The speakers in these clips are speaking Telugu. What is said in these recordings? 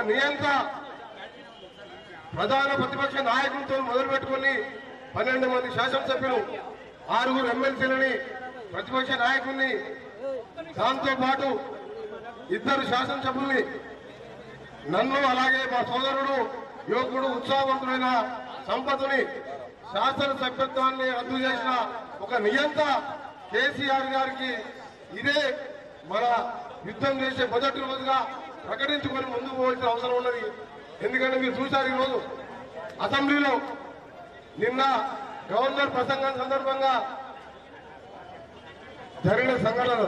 నియంత ప్రధాన ప్రతిపక్ష నాయకులతో మొదలు పెట్టుకుని పన్నెండు మంది శాసనసభ్యులు ఆరుగురు ఎమ్మెల్సీలని ప్రతిపక్ష నాయకుల్ని దాంతో పాటు ఇద్దరు శాసనసభ్యుల్ని నన్ను అలాగే మా సోదరుడు యువకుడు ఉత్సాహవంతుడైన సంపత్తుని శాసనసభ్యత్వాన్ని రద్దు చేసిన ఒక నియంత కేసీఆర్ గారికి ఇదే మన యుద్ధం చేసే మొదటి రోజుగా ప్రకటించుకొని ముందుకు పోవాల్సిన అవసరం ఉన్నది ఎందుకంటే మీరు చూశారు ఈరోజు అసెంబ్లీలో నిన్న గవర్నర్ ప్రసంగం సందర్భంగా జరిగిన సంఘటనలు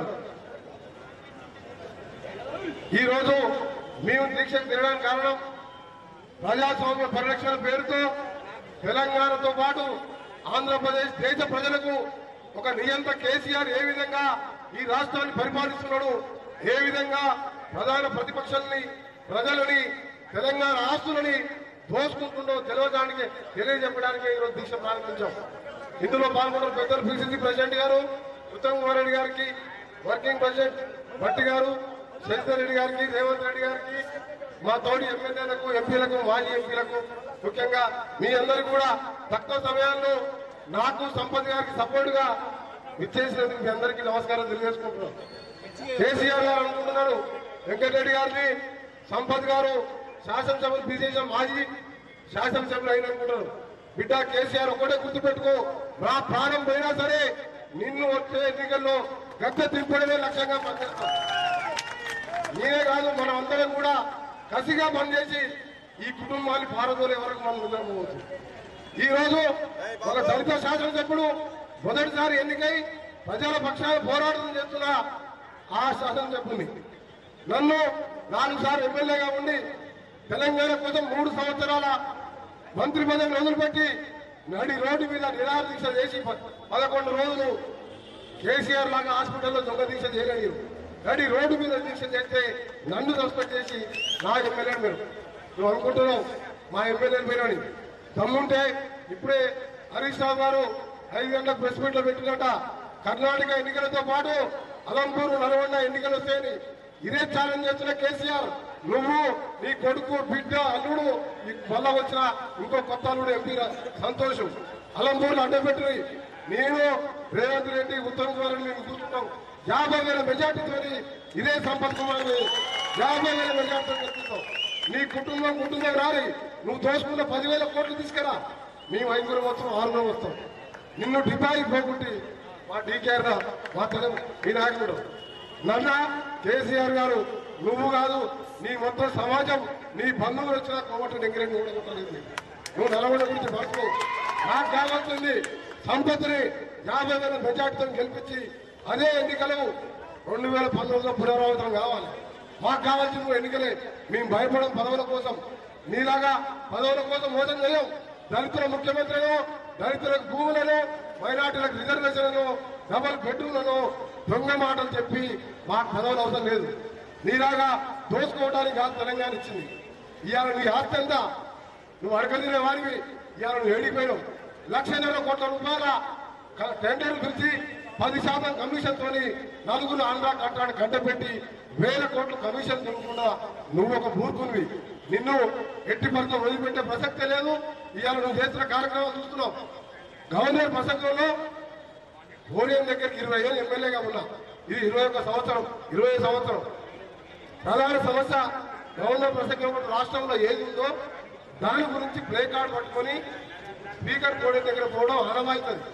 ఈ రోజు మేము దీక్షకు తిరగడానికి కారణం ప్రజాస్వామ్య పరిరక్షణ పేరుతో తెలంగాణతో పాటు ఆంధ్రప్రదేశ్ దేశ ప్రజలకు ఒక నియంత కేసీఆర్ ఏ విధంగా ఈ రాష్ట్రాన్ని పరిపాలిస్తున్నాడు ఏ విధంగా ప్రధాన ప్రతిపక్షాలని ప్రజలని తెలంగాణ ఆస్తులని దోసుకుంటుండో తెలియడానికి తెలియజెప్పడానికి ఈరోజు దీక్ష ప్రారంభించాం ఇందులో పాల్గొన్న పెద్దలు పిసిసి ప్రెసిడెంట్ గారు ఉత్తమ్ కుమార్ రెడ్డి గారికి వర్కింగ్ ప్రెసిడెంట్ భట్టి గారు శశిధర్ రెడ్డి గారికి రేవంత్ రెడ్డి గారికి మా తోటి ఎమ్మెల్యేలకు ఎంపీలకు మాజీ ఎంపీలకు ముఖ్యంగా మీ అందరికీ కూడా తక్కువ సమయాల్లో నాకు సంపత్ గారికి సపోర్ట్ గా ఇచ్చేసినందుకు మీ అందరికీ నమస్కారం తెలియజేసుకుంటున్నాను కేసీఆర్ గారు అనుకుంటున్నారు వెంకటరెడ్డి గారిని సంపత్ గారు శాసనసభలు బీజేపీ మాజీ శాసనసభ్యులు అయిన అనుకుంటారు బిడ్డ కేసీఆర్ ఒక్కటే గుర్తుపెట్టుకో నా ప్రాణం పోయినా సరే నిన్ను వచ్చే ఎన్నికల్లో గద్దె తిప్పడమే లక్ష్యంగా పనిచేస్తాం నేనే కాదు మనం అందరం కూడా కసిగా పనిచేసి ఈ కుటుంబాన్ని పారదోలే వరకు మనం నిద్రపోవచ్చు ఈ రోజు ఒక దళిత శాసనసభ్యుడు మొదటిసారి ఎన్నికై ప్రజల పక్షాన పోరాటం చేస్తున్న ఆ శాసనసభ్యుని నన్ను నాలుగు సార్లు ఎమ్మెల్యేగా ఉండి తెలంగాణ కోసం మూడు సంవత్సరాల మంత్రి పదవిని వదిలిపెట్టి నడి రోడ్డు మీద నిరాహార దీక్ష చేసి ప- పదకొండు రోజులు కేసీఆర్ లాగా హాస్పిటల్లో దొంగ దీక్ష చేయలేదు నడి రోడ్డు మీద దీక్ష చేస్తే నన్ను సస్పెండ్ చేసి నా ఎమ్మెల్యే మీరు నువ్వు అనుకుంటున్నావు మా ఎమ్మెల్యే పేరని దమ్ముంటే ఇప్పుడే హరీష్ రావు గారు ఐదు గంటల ప్రెస్ మీట్ లో పెట్టినట కర్ణాటక ఎన్నికలతో పాటు అలంపూర్ నల్గొండ ఎన్నికలు వస్తాయని ఇదే ఛాలెంజ్ చేస్తున్న కేసీఆర్ నువ్వు నీ కొడుకు బిడ్డ అల్లుడు నీకు మళ్ళా వచ్చిన ఇంకో కొత్త అల్లుడు ఎంపీ రా- సంతోషం అలంపూర్లో అడ్డపెట్టి నేను రేవంత్ రెడ్డి ఉత్తమ్ కుమార్ రెడ్డి మేము కూర్చుంటాం యాభై వేల మెజార్టీతో ఇదే సంపత్ కుమార్ యాభై వేల మెజార్టీతో గెలుపుతాం నీ కుటుంబం కుటుంబం రారి నువ్వు దోసుకున్న పదివేల కోట్లు తీసుకురా మేము ఐదుగురు వస్తాం ఆరుగురు వస్తాం నిన్ను డిపాజిట్ పోకుంటే మా డీకేఆర్ మా తెలం మీ నాయకుడు నన్న కేసీఆర్ గారు నువ్వు కాదు నీ మొత్తం సమాజం నీ బంధువులు వచ్చిన కోమట దగ్గరని కూడా కొట్టలేదు నువ్వు నల్గొండ గురించి మర్చిపో నాకు కావాల్సింది సంపత్తిని యాభై వేల మెజార్టీతో గెలిపించి అదే ఎన్నికలు రెండు వేల పంతొమ్మిదిలో పునరావృతం కావాలి మాకు కావాల్సిన ఎన్నికలే మేము భయపడం పదవుల కోసం నీలాగా పదవుల కోసం మోసం చేయం దళితుల ముఖ్యమంత్రిను దళితులకు భూములను మైనార్టీలకు రిజర్వేషన్లను డబల్ బెడ్రూమ్లను దొంగ మాటలు చెప్పి మాకు పదవులు అవసరం లేదు నీలాగా దోచుకోవడానికి కాదు తెలంగాణ ఇచ్చింది ఇవాళ నీ ఆస్తి ఎంత నువ్వు అడగదిన వారివి ఇవాళ నువ్వు ఏడిపోయినావు లక్షన్నర కోట్ల రూపాయల క- టెండర్లు పిలిచి పది శాతం కమిషన్ తోని నలుగురు ఆంధ్ర కట్టాన్ని కట్టబెట్టి వేల కోట్ల కమిషన్ తినకుండా నువ్వు ఒక మూర్ఖునివి నిన్ను ఎట్టి పరిస్థితుల్లో వదిలిపెట్టే ప్రసక్తే లేదు ఇవాళ నువ్వు చేస్తున్న కార్యక్రమాలు చూస్తున్నావు గవర్నర్ ప్రసంగంలో ఓడియం దగ్గరికి ఇరవై ఏళ్ళు ఎమ్మెల్యేగా ఉన్నా ఇది ఇరవై ఒక్క సంవత్సరం ఇరవై సంవత్సరం ప్రధాన సమస్య గవర్నర్ ప్రసంగంలో రాష్ట్రంలో ఏది ఉందో దాని గురించి ప్లే కార్డ్ పట్టుకొని స్పీకర్ పోడియం దగ్గర పోవడం ఆనవాయితది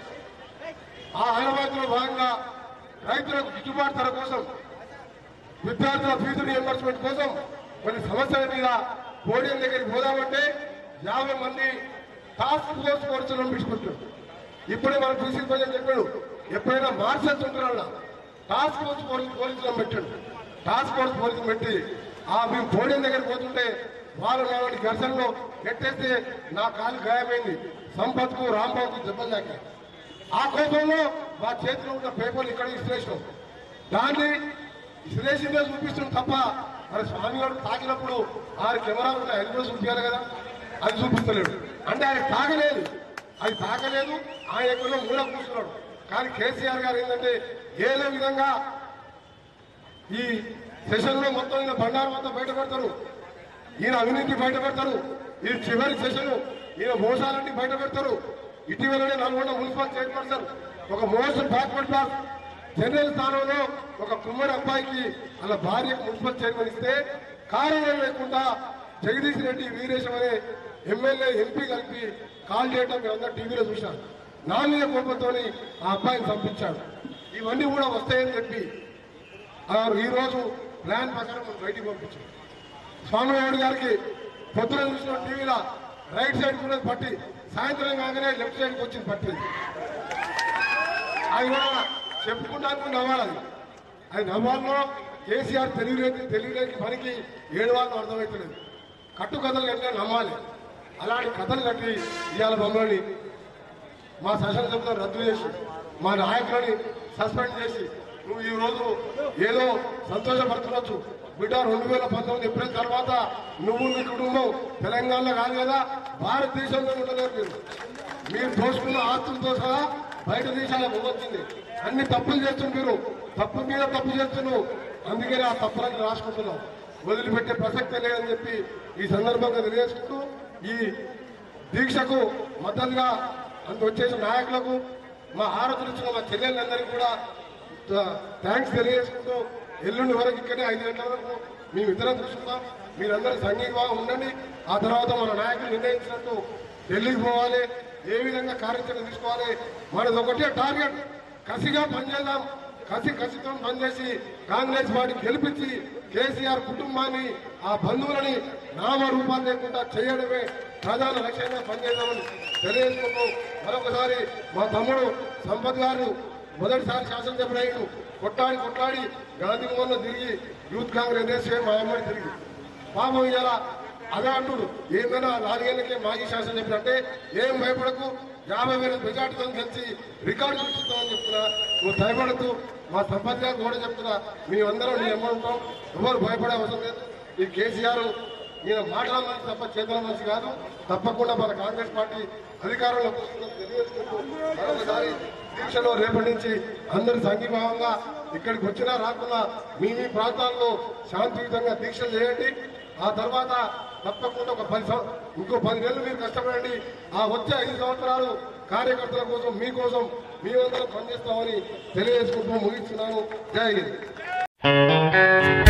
ఆ ఆనవాయితీలో భాగంగా రైతులకు గిట్టుబాటు ధర కోసం విద్యార్థుల ఫీజు రియంబర్స్మెంట్ కోసం కొన్ని సమస్యల మీద పోడియం దగ్గరికి పోదామంటే యాభై మంది టాస్క్ ఫోర్స్ ఫోర్సులను పిలుచుకుంటారు ఇప్పుడే మన పీసీ ప్రజలు చెప్పాడు ఎప్పుడైనా మార్షల్స్ ఉంటారన్న టాస్క్ ఫోర్స్ పోలీసు పోలీసులను పెట్టాడు టాస్క్ ఫోర్స్ పోలీసులు పెట్టి ఆ మేము పోడియం దగ్గరికి పోతుంటే వాళ్ళు నాలుగు ఘర్షణలో నెట్టేస్తే నా కాలు గాయమైంది సంపత్కు రాంబాబుకు దెబ్బలు తాకాయి ఆ కోపంలో మా చేతిలో ఉన్న పేపర్లు ఇక్కడ విశ్లేషం దాన్ని విశ్లేషంగా చూపిస్తుంది తప్ప మరి స్వామి గారు తాకినప్పుడు ఆరు కెమెరాలు ఉన్నాయి అది కూడా చూపించాలి కదా అది చూపిస్తలేడు అంటే ఆయన తాగలేదు అది తాగలేదు ఆయన ఎక్కడో మూల కూర్చున్నాడు కానీ కేసీఆర్ గారు ఏంటంటే ఏదో విధంగా ఈ సెషన్ లో మొత్తం ఇలా బండారం అంతా బయట పెడతారు ఈయన అవినీతి బయట పెడతారు ఇది చివరి సెషన్ ఈయన మోసాలన్నీ బయట పెడతారు ఇటీవలనే నల్గొండ మున్సిపల్ చైర్పర్సన్ ఒక మోస్ట్ బ్యాక్వర్డ్ క్లాస్ జనరల్ స్థానంలో ఒక కుమ్మడి అబ్బాయికి అలా భార్యకు మున్సిపల్ చైర్మన్ ఇస్తే కారణం లేకుండా జగదీష్ రెడ్డి వీరేశం అనే ఎమ్మెల్యే ఎంపీ కలిపి కాల్ చేయడం మీరు అందరూ టీవీలో చూశారు నా మీద కోపంతో ఆ అబ్బాయిని పంపించాడు ఇవన్నీ కూడా వస్తాయని చెప్పి ఆ ఈ రోజు ప్లాన్ ప్రకారం మనం బయటికి పంపించాం స్వామినాయుడు గారికి పొద్దున చూసిన టీవీలో రైట్ సైడ్ కూడా పట్టి సాయంత్రం కాగానే లెఫ్ట్ సైడ్కి వచ్చింది పట్టింది అది కూడా చెప్పుకుంటానికి నవ్వాలి అది అది నవ్వాలో కేసీఆర్ తెలియలేదు తెలియలేని పనికి ఏడు వాళ్ళు అర్థమవుతలేదు కట్టు కథలు కట్టినా నమ్మాలి అలాంటి కథలు కట్టి ఇవాళ మమ్మల్ని మా శాసనసభలో రద్దు చేసి మా నాయకులని సస్పెండ్ చేసి నువ్వు ఈ రోజు ఏదో సంతోషపడుతున్నచ్చు బిడ్డ రెండు వేల పంతొమ్మిది ఏప్రిల్ తర్వాత నువ్వు నీ కుటుంబం తెలంగాణలో కాదు కదా భారతదేశంలో ఉండలేరు మీరు మీరు దోసుకున్న ఆస్తులతో సహా బయట దేశాలకు వచ్చింది అన్ని తప్పులు చేస్తున్నారు మీరు తప్పు మీద తప్పు చేస్తున్నావు అందుకని ఆ తప్పులకు రాసుకుంటున్నావు వదిలిపెట్టే ప్రసక్తే లేదని చెప్పి ఈ సందర్భంగా తెలియజేసుకుంటూ ఈ దీక్షకు మద్దతుగా అంత వచ్చేసిన నాయకులకు మా హారతులు ఇచ్చిన మా చెల్లెళ్ళందరికీ కూడా థ్యాంక్స్ తెలియజేసుకుంటూ ఎల్లుండి వరకు ఇక్కడే ఐదు గంటల వరకు మేము ఇద్దరం కూర్చుంటాం మీరందరూ సంఘీభావం ఉండండి ఆ తర్వాత మన నాయకులు నిర్ణయించినట్టు ఢిల్లీకి పోవాలి ఏ విధంగా కార్యాచరణ తీసుకోవాలి మనది ఒకటే టార్గెట్ కసిగా పనిచేద్దాం కసి కసితో పనిచేసి కాంగ్రెస్ పార్టీ గెలిపించి కేసీఆర్ కుటుంబాన్ని ఆ బంధువులని నామరూపాలు లేకుండా చేయడమే ప్రధాన లక్ష్యంగా పనిచేద్దామని తెలియజేసుకుంటూ మరొకసారి మా తమ్ముడు సంపత్ గారు మొదటిసారి శాసనసభ్యుడు కొట్టాడి కొట్టాడి గాంధీ భవన్లో తిరిగి యూత్ కాంగ్రెస్ ఎన్ఎస్ఏ మా అమ్మడి తిరిగి పాపం ఇలా అదే అంటుడు ఏమైనా నాలుగేళ్లకే మాజీ శాసనం చెప్పినట్టే ఏం భయపడకు యాభై వేల మెజార్టీతో కలిసి రికార్డు సృష్టిస్తామని చెప్తున్నా నువ్వు భయపడద్దు మా సంపత్ గారు కూడా చెప్తున్నా మేమందరం నీ ఎమ్మ ఉంటాం ఎవరు భయపడే అవసరం లేదు ఈ కేసీఆర్ ఈయన మాటల మనిషి తప్ప చేతుల మనిషి కాదు తప్పకుండా మన కాంగ్రెస్ పార్టీ అధికారంలోకి వస్తుందని తెలియజేసుకుంటూ మరొకసారి దీక్షలో రేపటి నుంచి అందరూ సంఘీభావంగా ఇక్కడికి వచ్చినా రాకున్నా మీ మీ ప్రాంతాల్లో శాంతియుతంగా దీక్షలు చేయండి ఆ తర్వాత తప్పకుండా ఒక పది సం- ఇంకో పది నెలలు మీరు కష్టపడండి ఆ వచ్చే ఐదు సంవత్సరాలు కార్యకర్తల కోసం మీకోసం మేమందరం పనిచేస్తామని తెలియజేసుకుంటూ ముగిస్తున్నాను జై హింద్